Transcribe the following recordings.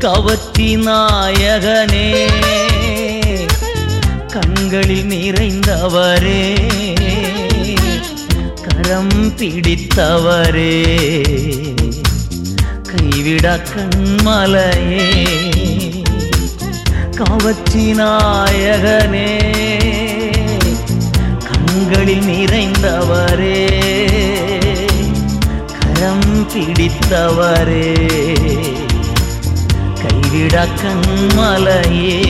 கவர்ச்சி நாயகனே கண்களில் நிறைந்தவரே கரம் பிடித்தவரே கைவிட கண்மலையே கவர்ச்சி நாயகனே கண்களில் நிறைந்தவரே கரம் பிடித்தவரே கைவிட கண்மலையே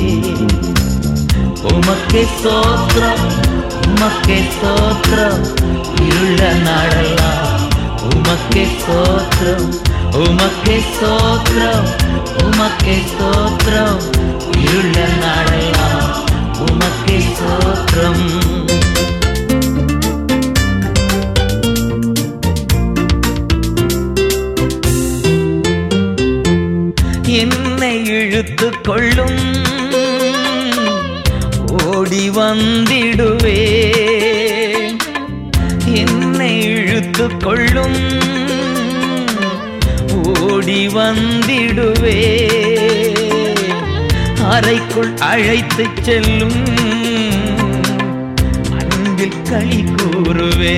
உமக்கே சோத்திரம் உமக்கே சோத்திரம் இருள நாடலாம் உமக்கே சோத்திரம் உமக்கே சோத்திரம் உமக்கே சோத்திரம் இருள நாடலாம் உமக்கே சோத்திரம் என்னை இழுத்து கொள்ளும் ஓடி வந்திடுவே என்னை இழுத்து கொள்ளும் ஓடி வந்திடுவே அறைக்குள் அழைத்து செல்லும் அன்பில் களி கூறுவே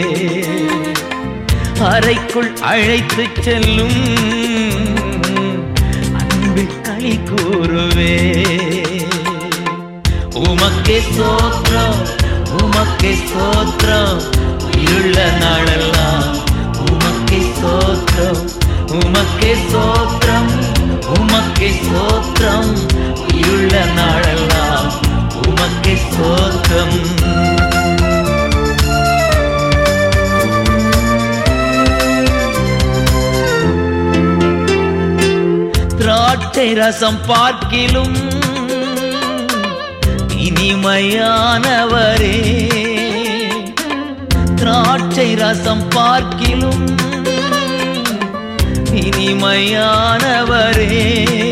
அறைக்குள் அழைத்து செல்லும் அன்பில் களி கூறுவே உமக்கே சோத்திரம் உமக்கே சோத்திரம் இருள நாளெல்லாம் உமக்கே சோத்திரம் உமக்கே சோத்திரம் உமக்கே சோத்திரம் இருள நாளெல்லாம் உமக்கே சோத்திரம் திராட்சை ரசம் பார்க்கிலும் இனிமையானவரே திராட்சை ரசம் பார்க்கிலும் இனிமையானவரே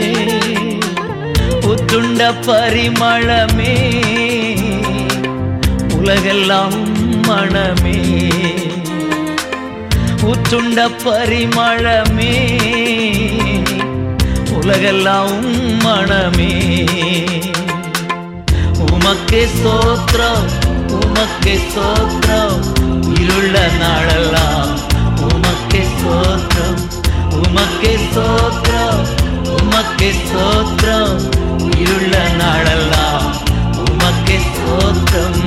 புத்துண்ட பரிமளமே உலகெல்லாம் மனமே உற்றுண்ட பரிமளமே உலகெல்லாம் மனமே உமக்கே சோத்திரம் உமக்கே சோத்திரம் இருள நாளெல்லாம் உமக்கே சோத்திரம் உமக்கே சோத்திரம் உமக்கே சோத்திரம் இருள நாளெல்லாம் உமக்கே சோத்திரம்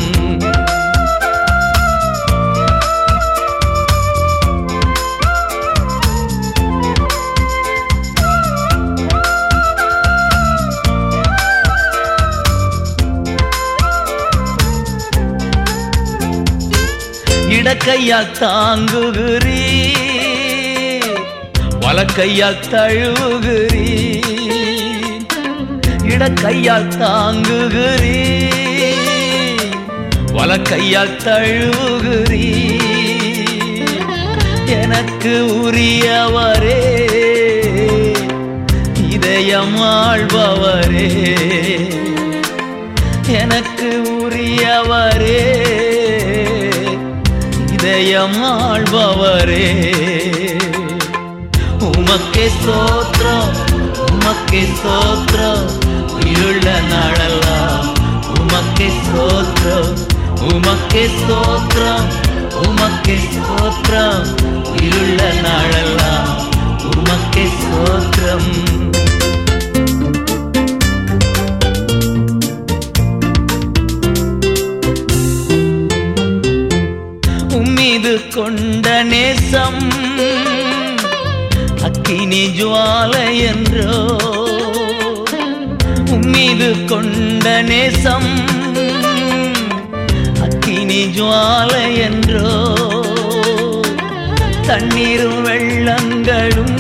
இடக்கையால் தாங்குகிறீ வலக்கையால் தழுவுகிறீ இடக்கையால் தாங்குகிறீ வலக்கையால் தழுவுகிறீ எனக்கு உரியவரே இதயம் ஆள்பவரே எனக்கு உரியவரே இதயம் ஆள்பவரே உமக்கே சோத்திரம் உமக்கே சோத்திரம் இருள நாளெல்லாம் உமக்கே சோத்திரம் உமக்கே சோத்திரம் உமக்கே சோத்திரம் இருள நாளெல்லாம் உமக்கே சோத்திரம் உம்மீது கொண்ட நேசம் அக்கினி ஜுவாலை என்றோ உம்மீது கொண்ட நேசம் அக்கினி ஜுவாலை என்றோ தண்ணீரும் வெள்ளங்களும்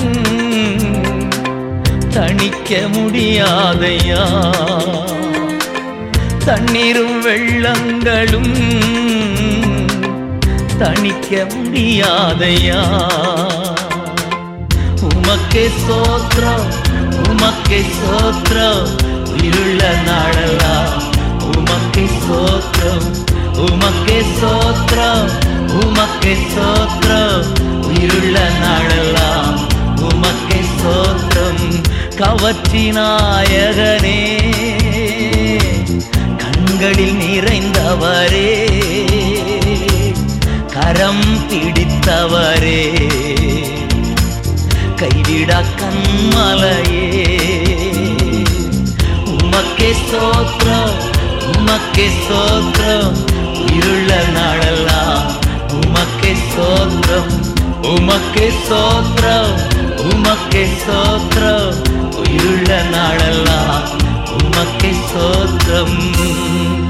தணிக்க முடியாதையா தண்ணீரும் வெள்ளங்களும் தணிக்க முடியாதையா உமக்கே சோத்திரம் உமக்கே சோத்திரம் இருள நாளெல்லாம் உமக்கே சோத்திரம் உமக்கே சோத்திரம் உமக்கே சோத்திரம் இருள நாளெல்லாம் உமக்கே சோத்திரம் கவற்றி நாயகனே கண்களில் நிறைந்தவரே கரம் பிடித்தவரே கைவிடா கண்மலையே உமக்கே சோத்ரம் உமக்கே சோத்ரம் இருள நாளெல்லாம் உமக்கே சோத்ரம் உமக்கே சோத்ரம் உமக்கே சோத்ரம் இருள நாளெல்லாம் உமக்கே சோத்ரம்